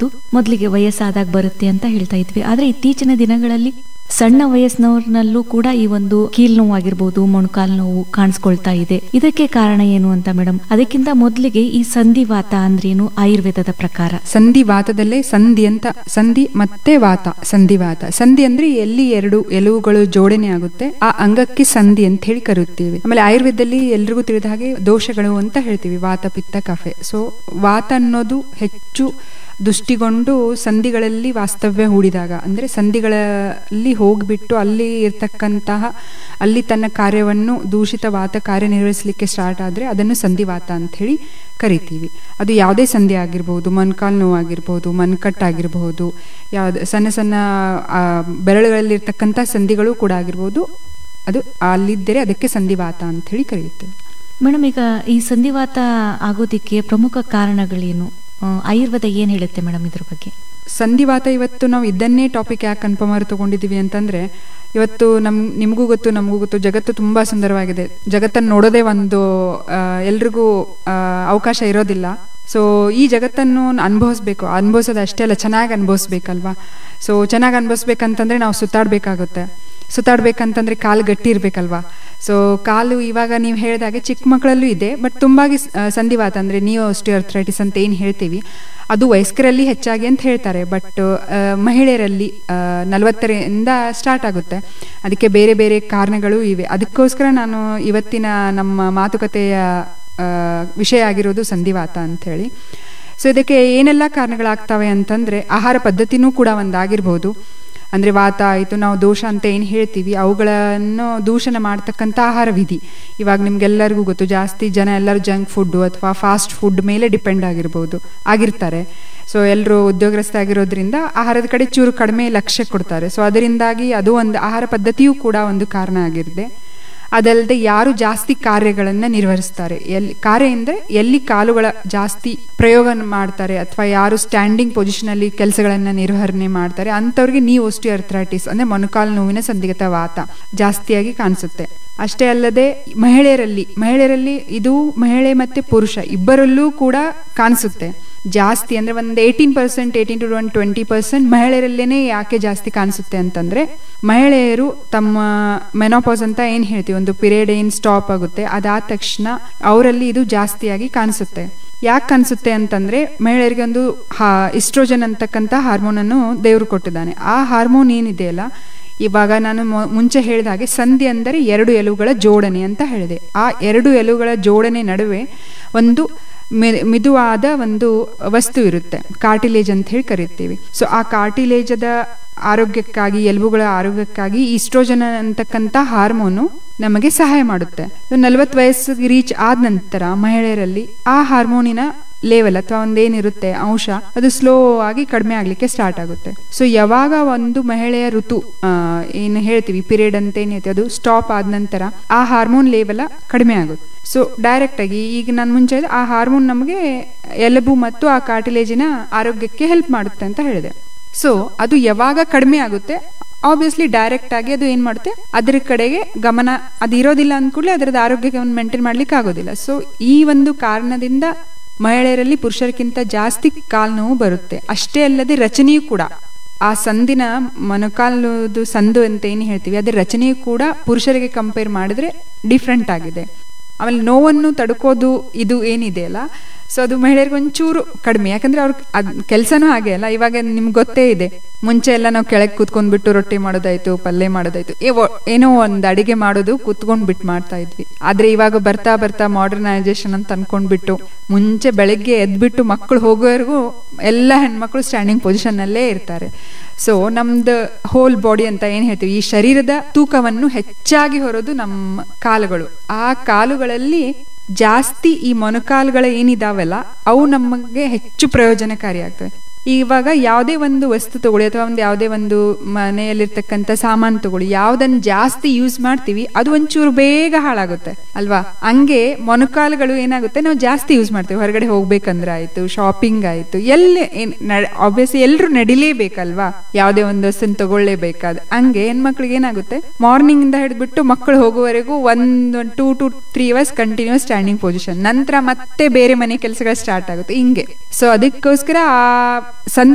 ಅನ್ನೋದು ಮೊದಲಿಗೆ ವಯಸ್ಸಾದಾಗ ಬರುತ್ತೆ ಅಂತ ಹೇಳ್ತಾ ಇದ್ವಿ ಆದ್ರೆ ಇತ್ತೀಚಿನ ದಿನಗಳಲ್ಲಿ ಸಣ್ಣ ವಯಸ್ಸಿನವ್ರನಲ್ಲೂ ಕೂಡ ಈ ಒಂದು ಕೀಲ್ ನೋವು ಆಗಿರ್ಬೋದು ಮೊಣಕಾಲು ನೋವು ಕಾಣಿಸ್ಕೊಳ್ತಾ ಇದೆ ಇದಕ್ಕೆ ಕಾರಣ ಏನು ಅಂತ ಮೇಡಮ್ ಅದಕ್ಕಿಂತ ಮೊದಲಿಗೆ ಈ ಸಂಧಿವಾತ ಅಂದ್ರೇನು ಆಯುರ್ವೇದದ ಪ್ರಕಾರ ಸಂಧಿವಾತದಲ್ಲೇ ಸಂಧಿ ಅಂತ ಸಂಧಿ ಮತ್ತೆ ವಾತ ಸಂಧಿವಾತ ಸಂಧಿ ಅಂದ್ರೆ ಎಲ್ಲಿ ಎರಡು ಎಲುವುಗಳು ಜೋಡಣೆ ಆಗುತ್ತೆ ಆ ಅಂಗಕ್ಕೆ ಸಂಧಿ ಅಂತ ಹೇಳಿ ಕರೆಯುತ್ತೀವಿ ಆಮೇಲೆ ಆಯುರ್ವೇದದಲ್ಲಿ ಎಲ್ರಿಗೂ ತಿಳಿದ ಹಾಗೆ ದೋಷಗಳು ಅಂತ ಹೇಳ್ತೀವಿ ವಾತ ಪಿತ್ತ ಕಫೆ ಸೊ ವಾತ ಅನ್ನೋದು ಹೆಚ್ಚು ದೃಷ್ಟಿಗೊಂಡು ಸಂಧಿಗಳಲ್ಲಿ ವಾಸ್ತವ್ಯ ಹೂಡಿದಾಗ ಅಂದರೆ ಸಂಧಿಗಳಲ್ಲಿ ಹೋಗ್ಬಿಟ್ಟು ಅಲ್ಲಿ ಇರ್ತಕ್ಕಂತಹ ಅಲ್ಲಿ ತನ್ನ ಕಾರ್ಯವನ್ನು ದೂಷಿತ ವಾತ ಕಾರ್ಯನಿರ್ವಹಿಸಲಿಕ್ಕೆ ಸ್ಟಾರ್ಟ್ ಆದರೆ ಅದನ್ನು ಸಂಧಿವಾತ ಅಂತ ಹೇಳಿ ಕರಿತೀವಿ ಅದು ಯಾವುದೇ ಸಂಧಿ ಆಗಿರ್ಬೋದು ಮೊಣಕಾಲು ನೋವು ಆಗಿರ್ಬೋದು ಮನ್ಕಟ್ಟಾಗಿರ್ಬೋದು ಯಾವ್ದು ಸಣ್ಣ ಸಣ್ಣ ಆ, ಬೆರಳುಗಳಲ್ಲಿರ್ತಕ್ಕಂಥ ಸಂಧಿಗಳು ಕೂಡ ಆಗಿರ್ಬೋದು ಅದು ಅಲ್ಲಿದ್ದರೆ ಅದಕ್ಕೆ ಸಂಧಿವಾತ ಅಂತ ಹೇಳಿ ಕರೆಯುತ್ತೇವೆ ಮೇಡಮ್ ಈಗ ಈ ಸಂಧಿವಾತ ಆಗೋದಿಕ್ಕೆ ಪ್ರಮುಖ ಕಾರಣಗಳೇನು ಆ, ಆಯುರ್ವೇದ ಏನ್ ಹೇಳುತ್ತೆ ಮೇಡಮ್ ಇದ್ರ ಬಗ್ಗೆ ಸಂಧಿವಾತ ಇವತ್ತು ನಾವು ಇದನ್ನೇ ಟಾಪಿಕ್ ಯಾಕೆ ಕನ್ಫರ್ಮ್ ತಗೊಂಡಿದ್ದೀವಿ ಅಂತಂದ್ರೆ ಇವತ್ತು ನಮ್ ನಿಮಗೂ ಗೊತ್ತು ನಮಗೂ ಗೊತ್ತು ಜಗತ್ತು ತುಂಬಾ ಸುಂದರವಾಗಿದೆ ಜಗತ್ತನ್ನು ನೋಡೋದೇ ಒಂದು ಆ, ಎಲ್ರಿಗೂ ಆ, ಅವಕಾಶ ಇರೋದಿಲ್ಲ ಸೊ ಈ ಜಗತ್ತನ್ನು ಅನುಭವಿಸ್ಬೇಕು ಅನುಭವಿಸೋದು ಅಷ್ಟೇ ಅಲ್ಲ ಚೆನ್ನಾಗಿ ಅನುಭವಿಸ್ಬೇಕಲ್ವಾ ಸೊ ಚೆನ್ನಾಗಿ ಅನುಭವಿಸ್ಬೇಕಂತಂದ್ರೆ ನಾವು ಸುತ್ತಾಡ್ಬೇಕಾಗುತ್ತೆ ಸುತ್ತಾಡ್ಬೇಕಂತಂದ್ರೆ ಕಾಲು ಗಟ್ಟಿ ಇರ್ಬೇಕಲ್ವಾ ಸೊ ಕಾಲು ಇವಾಗ ನೀವು ಹೇಳಿದಾಗೆ ಚಿಕ್ಕ ಮಕ್ಕಳಲ್ಲೂ ಇದೆ ಬಟ್ ತುಂಬಾಗಿ ಸ- ಆ, ಸಂಧಿವಾತ ಅಂದ್ರೆ ನಿಯೋ ಅರ್ಥರೈಟಿಸ್ ಅಂತ ಏನು ಹೇಳ್ತೀವಿ ಅದು ವಯಸ್ಕರಲ್ಲಿ ಹೆಚ್ಚಾಗಿ ಅಂತ ಹೇಳ್ತಾರೆ ಬಟ್ ಮಹಿಳೆಯರಲ್ಲಿ ಆ, ನಲವತ್ತರಿಂದ ಸ್ಟಾರ್ಟ್ ಆಗುತ್ತೆ ಅದಕ್ಕೆ ಬೇರೆ ಬೇರೆ ಕಾರಣಗಳು ಇವೆ ಅದಕ್ಕೋಸ್ಕರ ನಾನು ಇವತ್ತಿನ ನಮ್ಮ ಮಾತುಕತೆಯ ಆ, ವಿಷಯ ಆಗಿರೋದು ಸಂಧಿವಾತ ಅಂತ ಹೇಳಿ ಸೊ ಇದಕ್ಕೆ ಏನೆಲ್ಲ ಕಾರಣಗಳಾಗ್ತವೆ ಅಂತಂದ್ರೆ ಆಹಾರ ಪದ್ಧತಿನೂ ಕೂಡ ಒಂದಾಗಿರ್ಬೋದು ಅಂದ್ರೆ ವಾತ ಆಯಿತು ನಾವು ದೋಷ ಅಂತ ಏನು ಹೇಳ್ತೀವಿ ಅವುಗಳನ್ನು ದೂಷಣ ಮಾಡ್ತಕ್ಕಂಥ ಆಹಾರ ವಿಧಿ ಇವಾಗ ನಿಮ್ಗೆಲ್ಲರಿಗೂ ಗೊತ್ತು ಜಾಸ್ತಿ ಜನ ಎಲ್ಲರೂ ಜಂಕ್ ಫುಡ್ ಅಥವಾ ಫಾಸ್ಟ್ ಫುಡ್ ಮೇಲೆ ಡಿಪೆಂಡ್ ಆಗಿರ್ಬೋದು ಆಗಿರ್ತಾರೆ ಸೊ ಎಲ್ಲರೂ ಉದ್ಯೋಗಸ್ಥ ಆಗಿರೋದ್ರಿಂದ ಆಹಾರದ ಕಡೆ ಚೂರು ಕಡಿಮೆ ಲಕ್ಷ್ಯ ಕೊಡ್ತಾರೆ ಸೊ ಅದರಿಂದಾಗಿ ಅದು ಒಂದು ಆಹಾರ ಪದ್ಧತಿಯೂ ಕೂಡ ಒಂದು ಕಾರಣ ಆಗಿರುತ್ತೆ ಅದಲ್ಲದೆ ಯಾರು ಜಾಸ್ತಿ ಕಾರ್ಯಗಳನ್ನು ನಿರ್ವಹಿಸ್ತಾರೆ ಎಲ್ಲಿ ಕಾರ್ಯ ಅಂದರೆ ಎಲ್ಲಿ ಕಾಲುಗಳ ಜಾಸ್ತಿ ಪ್ರಯೋಗ ಮಾಡ್ತಾರೆ ಅಥವಾ ಯಾರು ಸ್ಟ್ಯಾಂಡಿಂಗ್ ಪೊಸಿಷನಲ್ಲಿ ಕೆಲಸಗಳನ್ನು ನಿರ್ವಹಣೆ ಮಾಡ್ತಾರೆ ಅಂಥವ್ರಿಗೆ ನೀ ಅರ್ಥರೈಟಿಸ್ ಅಂದರೆ ಮೊಣಕಾಲು ನೋವಿನ ಸಂದಿಗ್ಧ ವಾತ ಜಾಸ್ತಿಯಾಗಿ ಕಾಣಿಸುತ್ತೆ ಅಷ್ಟೇ ಅಲ್ಲದೆ ಮಹಿಳೆಯರಲ್ಲಿ ಮಹಿಳೆಯರಲ್ಲಿ ಇದು ಮಹಿಳೆ ಮತ್ತೆ ಪುರುಷ ಇಬ್ಬರಲ್ಲೂ ಕೂಡ ಕಾಣಿಸುತ್ತೆ ಜಾಸ್ತಿ ಅಂದ್ರೆ ಒಂದು eighteen percent eighteen to one twenty percent ಮಹಿಳೆಯರಲ್ಲೇನೆ ಯಾಕೆ ಜಾಸ್ತಿ ಕಾಣಿಸುತ್ತೆ ಅಂತಂದ್ರೆ ಮಹಿಳೆಯರು ತಮ್ಮ ಮೆನೋಪಾಸ್ ಅಂತ ಏನ್ ಹೇಳ್ತೀವಿ ಒಂದು ಪೀರಿಯಡ್ ಏನ್ ಸ್ಟಾಪ್ ಆಗುತ್ತೆ ಅದಾದ ತಕ್ಷಣ ಅವರಲ್ಲಿ ಇದು ಜಾಸ್ತಿಯಾಗಿ ಕಾಣಿಸುತ್ತೆ ಯಾಕೆ ಕಾಣಿಸುತ್ತೆ ಅಂತಂದ್ರೆ ಮಹಿಳೆಯರಿಗೆ ಒಂದು ಇಸ್ಟ್ರೋಜನ್ ಅಂತಕ್ಕಂಥ ಹಾರ್ಮೋನ್ ಅನ್ನು ದೇವರು ಕೊಟ್ಟಿದ್ದಾನೆ ಆ ಹಾರ್ಮೋನ್ ಏನಿದೆಯಲ್ಲ ಇವಾಗ ನಾನು ಮೊ- ಮುಂಚೆ ಹೇಳಿದ ಹಾಗೆ ಸಂಧಿ ಅಂದರೆ ಎರಡು ಎಲುಗಳ ಜೋಡಣೆ ಅಂತ ಹೇಳಿದೆ ಆ ಎರಡು ಎಲುಗಳ ಜೋಡಣೆ ನಡುವೆ ಒಂದು ಮಿ- ಮಿದುವಾದ ಒಂದು ವಸ್ತು ಇರುತ್ತೆ ಕಾರ್ಟಿಲೇಜ್ ಅಂತ ಹೇಳಿ ಕರಿತೀವಿ ಸೊ ಆ ಕಾರ್ಟಿಲೇಜದ ಆರೋಗ್ಯಕ್ಕಾಗಿ ಎಲುಬುಗಳ ಆರೋಗ್ಯಕ್ಕಾಗಿ ಈಸ್ಟ್ರೋಜನ್ ಅಂತಕ್ಕಂಥ ಹಾರ್ಮೋನು ನಮಗೆ ಸಹಾಯ ಮಾಡುತ್ತೆ ನಲವತ್ತು ವಯಸ್ಸಿಗೆ ರೀಚ್ ಆದ ನಂತರ ಮಹಿಳೆಯರಲ್ಲಿ ಆ ಹಾರ್ಮೋನಿನ ಲೆವೆಲ್ ಅಥವಾ ಒಂದೇನಿರುತ್ತೆ ಅಂಶ ಅದು ಸ್ಲೋ ಆಗಿ ಕಡಿಮೆ ಆಗ್ಲಿಕ್ಕೆ ಸ್ಟಾರ್ಟ್ ಆಗುತ್ತೆ ಸೊ ಯಾವಾಗ ಒಂದು ಮಹಿಳೆಯ ಋತು ಆ, ಏನು ಹೇಳ್ತೀವಿ ಪೀರಿಯಡ್ ಅಂತ ಏನೈತೆ ಅದು ಸ್ಟಾಪ್ ಆದ ನಂತರ ಆ ಹಾರ್ಮೋನ್ ಲೆವೆಲ್ ಕಡಿಮೆ ಆಗುತ್ತೆ ಸೊ ಡೈರೆಕ್ಟ್ ಆಗಿ ಈಗ ನಾನು ಮುಂಚೆ ಹೇಳಿದೆ, ಆ ಹಾರ್ಮೋನ್ ನಮಗೆ ಎಲುಬು ಮತ್ತು ಆ ಕಾರ್ಟಿಲೇಜಿನ ಆರೋಗ್ಯಕ್ಕೆ ಹೆಲ್ಪ್ ಮಾಡುತ್ತೆ ಅಂತ ಹೇಳಿದೆ ಸೊ ಅದು ಯಾವಾಗ ಕಡಿಮೆ ಆಗುತ್ತೆ ಆಬ್ವಿಯಸ್ಲಿ ಡೈರೆಕ್ಟ್ ಆಗಿ ಅದು ಏನ್ ಮಾಡುತ್ತೆ ಅದ್ರ ಕಡೆಗೆ ಗಮನ ಅದು ಇರೋದಿಲ್ಲ ಅಂದ್ಕೂಡ್ಲೆ ಅದರದ ಆರೋಗ್ಯಕ್ಕೆ ಒಂದು ಮೇಂಟೈನ್ ಮಾಡ್ಲಿಕ್ಕೆ ಆಗೋದಿಲ್ಲ ಸೊ ಈ ಒಂದು ಕಾರಣದಿಂದ ಮಹಿಳೆಯರಲ್ಲಿ ಪುರುಷರಿಗಿಂತ ಜಾಸ್ತಿ ಕಾಲು ನೋವು ಬರುತ್ತೆ ಅಷ್ಟೇ ಅಲ್ಲದೆ ರಚನೆಯೂ ಕೂಡ ಆ ಸಂದಿನ ಮೊಣಕಾಲುದು ಸಂದು ಅಂತ ಏನು ಹೇಳ್ತೀವಿ ಅದ್ರ ರಚನೆಯು ಕೂಡ ಪುರುಷರಿಗೆ ಕಂಪೇರ್ ಮಾಡಿದ್ರೆ ಡಿಫ್ರೆಂಟ್ ಆಗಿದೆ ಆಮೇಲೆ ನೋವನ್ನು ತಡ್ಕೋದು ಇದು ಏನಿದೆ ಅಲ್ಲ ಸೊ ಅದು ಮಹಿಳೆಯರಿಗೆ ಒಂಚೂರು ಕಡಿಮೆ ಯಾಕಂದ್ರೆ ಅವ್ರ ಅದ್ ಕೆಲಸನೂ ಹಾಗೆ ಅಲ್ಲ ಇವಾಗ ನಿಮ್ಗೆ ಗೊತ್ತೇ ಇದೆ ಮುಂಚೆ ಎಲ್ಲ ನಾವು ಕೆಳಗೆ ಕೂತ್ಕೊಂಡ್ಬಿಟ್ಟು ರೊಟ್ಟಿ ಮಾಡೋದಾಯ್ತು ಪಲ್ಯ ಮಾಡೋದಾಯ್ತು ಏ ಒ- ಏನೋ ಒಂದು ಅಡಿಗೆ ಮಾಡೋದು ಕೂತ್ಕೊಂಡ್ ಬಿಟ್ಟು ಮಾಡ್ತಾ ಇದ್ವಿ ಆದ್ರೆ ಇವಾಗ ಬರ್ತಾ ಬರ್ತಾ ಮಾಡರ್ನೈಸೇಷನ್ ಅಂತ ಅನ್ಕೊಂಡ್ಬಿಟ್ಟು ಮುಂಚೆ ಬೆಳಗ್ಗೆ ಎದ್ಬಿಟ್ಟು ಮಕ್ಕಳು ಹೋಗೋವರೆಗೂ ಎಲ್ಲ ಹೆಣ್ಮಕ್ಳು ಸ್ಟ್ಯಾಂಡಿಂಗ್ ಪೊಸಿಷನ್ ಅಲ್ಲೇ ಇರ್ತಾರೆ ಸೊ ನಮ್ದು ಹೋಲ್ ಬಾಡಿ ಅಂತ ಏನ್ ಹೇಳ್ತೀವಿ ಈ ಶರೀರದ ತೂಕವನ್ನು ಹೆಚ್ಚಾಗಿ ಹೊರೋದು ನಮ್ಮ ಕಾಲುಗಳು ಆ ಕಾಲುಗಳಲ್ಲಿ ಜಾಸ್ತಿ ಈ ಮೊಣಕಾಲುಗಳ ಏನಿದಾವಲ್ಲ ಅವು ನಮಗೆ ಹೆಚ್ಚು ಪ್ರಯೋಜನಕಾರಿ ಆಗ್ತವೆ ಇವಾಗ ಯಾವುದೇ ಒಂದು ವಸ್ತು ತಗೊಳ್ಳಿ ಅಥವಾ ಒಂದು ಯಾವುದೇ ಒಂದು ಮನೆಯಲ್ಲಿರ್ತಕ್ಕಂಥ ಸಾಮಾನು ತಗೊಳ್ಳಿ ಯಾವ್ದನ್ನ ಜಾಸ್ತಿ ಯೂಸ್ ಮಾಡ್ತೀವಿ ಅದು ಒಂಚೂರು ಬೇಗ ಹಾಳಾಗುತ್ತೆ ಅಲ್ವಾ ಹಂಗೆ ಮೊಣಕಾಲುಗಳು ಏನಾಗುತ್ತೆ ನಾವು ಜಾಸ್ತಿ ಯೂಸ್ ಮಾಡ್ತೀವಿ ಹೊರಗಡೆ ಹೋಗ್ಬೇಕಂದ್ರೆ ಆಯ್ತು ಶಾಪಿಂಗ್ ಆಯ್ತು ಎಲ್ಲಿ ಆಬ್ವಿಯಸ್ಲಿ ಎಲ್ರು ನಡಿಲೇಬೇಕಲ್ವಾ ಯಾವುದೇ ಒಂದು ವಸ್ತುನ ತಗೊಳ್ಳೇಬೇಕಾದ ಹಂಗೆ ಹೆಣ್ಮಕ್ಳಿಗೆ ಏನಾಗುತ್ತೆ ಮಾರ್ನಿಂಗ್ ಇಂದ ಹಿಡಿದ್ಬಿಟ್ಟು ಮಕ್ಕಳು ಹೋಗುವವರೆಗೂ ಒಂದು two to three hours continuous standing position ನಂತರ ಮತ್ತೆ ಬೇರೆ ಮನೆ ಕೆಲಸಗಳು ಸ್ಟಾರ್ಟ್ ಆಗುತ್ತೆ ಹಿಂಗೆ ಸೊ ಅದಕ್ಕೋಸ್ಕರ ಆ ಸಂಧಿ